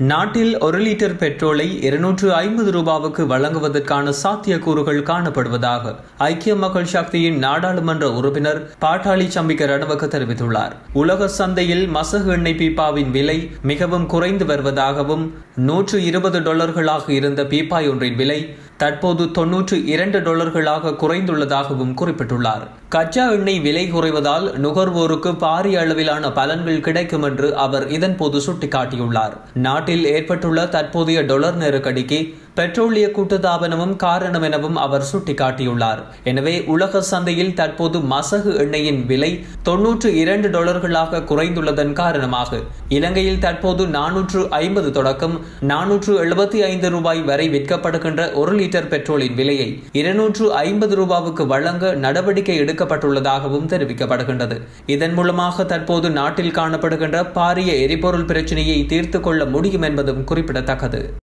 நாட்டில் ஒரு லிட்டர் பெட்ரோலை இருநூற்று ஐம்பது ரூபாவுக்கு வழங்குவதற்கான சாத்தியக்கூறுகள் காணப்படுவதாக ஐக்கிய மக்கள் சக்தியின் நாடாளுமன்ற உறுப்பினர் பாட்டாளி சம்பிக்க ரணவக்க தெரிவித்துள்ளார் உலக சந்தையில் மசகு எண்ணெய் பீப்பாவின் விலை மிகவும் குறைந்து வருவதாகவும் நூற்று இருபது டாலர்களாக இருந்த பீப்பாய் ஒன்றின் விலை தற்போது தொன்னூற்று இரண்டு டாலர்களாக குறைந்துள்ளதாகவும் குறிப்பிட்டுள்ளார் கச்சா எண்ணெய் விலை குறைவதால் நுகர்வோருக்கு பாரிய அளவிலான பலன்கள் கிடைக்கும் என்று அவர் இதன்போது சுட்டிக்காட்டியுள்ளார் நாட்டில் ஏற்பட்டுள்ள தற்போதைய டொலர் நெருக்கடிக்கு பெட்ரோலிய கூட்டுத்தாபனமும் காரணம் எனவும் அவர் சுட்டிக்காட்டியுள்ளார் எனவே உலக சந்தையில் தற்போது மசகு எண்ணெயின் விலை தொன்னூற்று இரண்டு டாலர்களாக குறைந்துள்ளதன் காரணமாக இலங்கையில் தற்போது நானூற்று ஐம்பது தொடக்கம் நானூற்று எழுபத்தி ஐந்து ரூபாய் வரை விற்கப்படுகின்ற ஒரு லிட்டர் பெட்ரோலின் விலையை இருநூற்று ஐம்பது ரூபாவுக்கு வழங்க நடவடிக்கை எடுக்கப்பட்டுள்ளதாகவும் தெரிவிக்கப்படுகின்றது இதன் மூலமாக தற்போது நாட்டில் காணப்படுகின்ற பாரிய எரிபொருள் பிரச்சினையை தீர்த்து கொள்ள முடியும் என்பதும் குறிப்பிடத்தக்கது